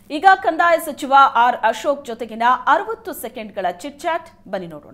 ಈಗ ಕಂದಾಯ ಸಚಿವ ಆರ್ ಅಶೋಕ್ ಜೊತೆಗಿನ ಅರವತ್ತು ಸೆಕೆಂಡ್ಗಳ ಚಿಟ್ ಚಾಟ್ ಬನ್ನಿ ನೋಡೋಣ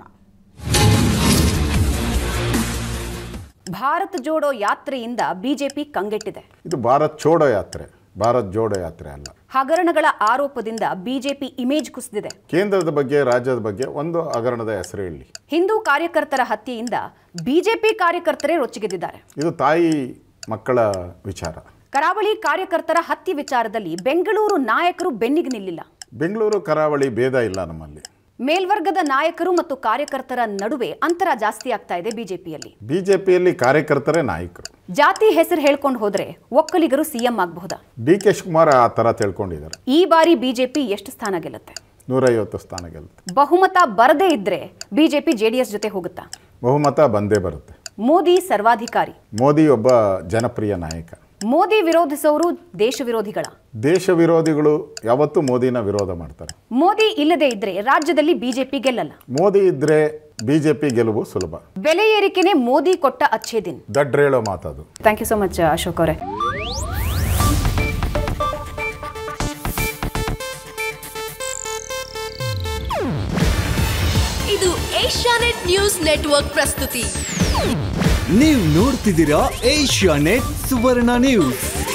ಭಾರತ್ ಜೋಡೋ ಯಾತ್ರೆಯಿಂದ ಬಿಜೆಪಿ ಕಂಗೆಟ್ಟಿದೆ ಇದು ಭಾರತ್ ಚೋಡೋ ಯಾತ್ರೆ ಭಾರತ್ ಜೋಡೋ ಯಾತ್ರೆ ಅಲ್ಲ ಹಗರಣಗಳ ಆರೋಪದಿಂದ ಬಿಜೆಪಿ ಇಮೇಜ್ ಕುಸಿದಿದೆ ಕೇಂದ್ರದ ಬಗ್ಗೆ ರಾಜ್ಯದ ಬಗ್ಗೆ ಒಂದು ಹಗರಣದ ಹೆಸರು ಹೇಳಿ ಹಿಂದೂ ಕಾರ್ಯಕರ್ತರ ಹತ್ಯೆಯಿಂದ ಬಿಜೆಪಿ ಕಾರ್ಯಕರ್ತರೇ ರೊಚ್ಚಿಗೆದ್ದಿದ್ದಾರೆ ಇದು ತಾಯಿ ಮಕ್ಕಳ ವಿಚಾರ ಕರಾವಳಿ ಕಾರ್ಯಕರ್ತರ ಹತ್ಯೆ ವಿಚಾರದಲ್ಲಿ ಬೆಂಗಳೂರು ನಾಯಕರು ಬೆನ್ನಿಗೆ ನಿಲ್ಲಿಲ್ಲ ಬೆಂಗಳೂರು ಕರಾವಳಿ ಭೇದ ಇಲ್ಲ ನಮ್ಮಲ್ಲಿ ಮೇಲ್ವರ್ಗದ ನಾಯಕರು ಮತ್ತು ಕಾರ್ಯಕರ್ತರ ನಡುವೆ ಅಂತರ ಜಾಸ್ತಿ ಆಗ್ತಾ ಇದೆ ಬಿಜೆಪಿಯಲ್ಲಿ ಬಿಜೆಪಿಯಲ್ಲಿ ಕಾರ್ಯಕರ್ತರೇ ನಾಯಕರು ಜಾತಿ ಹೆಸರು ಹೇಳ್ಕೊಂಡು ಹೋದ್ರೆ ಒಕ್ಕಲಿಗರು ಸಿಎಂ ಆಗಬಹುದಾ ಡಿ ಕೆ ಶಿವಕುಮಾರ್ ಆ ಥರ ತಿಳ್ಕೊಂಡಿದ್ದಾರೆ ಈ ಬಾರಿ ಬಿಜೆಪಿ ಎಷ್ಟು ಸ್ಥಾನ ಗೆಲ್ಲುತ್ತೆ ನೂರೈವತ್ತು ಸ್ಥಾನ ಗೆಲ್ಲುತ್ತೆ ಬಹುಮತ ಬರದೇ ಇದ್ರೆ ಬಿಜೆಪಿ ಜೆಡಿಎಸ್ ಜೊತೆ ಹೋಗುತ್ತಾ ಬಹುಮತ ಬಂದೇ ಬರುತ್ತೆ ಮೋದಿ ಸರ್ವಾಧಿಕಾರಿ ಮೋದಿ ಒಬ್ಬ ಜನಪ್ರಿಯ ನಾಯಕ ಮೋದಿ ವಿರೋಧಿಸೋರು ದೇಶ ವಿರೋಧಿಗಳ ದೇಶ ವಿರೋಧಿಗಳು ಯಾವತ್ತೂ ಮೋದಿನ ವಿರೋಧ ಮಾಡ್ತಾರೆ ಮೋದಿ ಇಲ್ಲದೆ ಇದ್ರೆ ರಾಜ್ಯದಲ್ಲಿ ಬಿಜೆಪಿ ಗೆಲ್ಲಲ್ಲ ಮೋದಿ ಇದ್ರೆ ಬಿಜೆಪಿ ಗೆಲುವು ಸುಲಭ ಬೆಲೆ ಏರಿಕೆನೆ ಮೋದಿ ಕೊಟ್ಟ ಅಚ್ಚೇ ದಿನ್ ದಡ್ರೇಳೋ ಮಾತದು thank you so much Ashok ಅವರೇ ಇದು ಏಷ್ಯಾನೆಟ್ ನ್ಯೂಸ್ ನೆಟ್ವರ್ಕ್ ಪ್ರಸ್ತುತಿ ನೀವು ನೋಡ್ತಿದ್ದೀರಾ ಏಷ್ಯಾ ನೆಟ್ ಸುವರ್ಣ ನ್ಯೂಸ್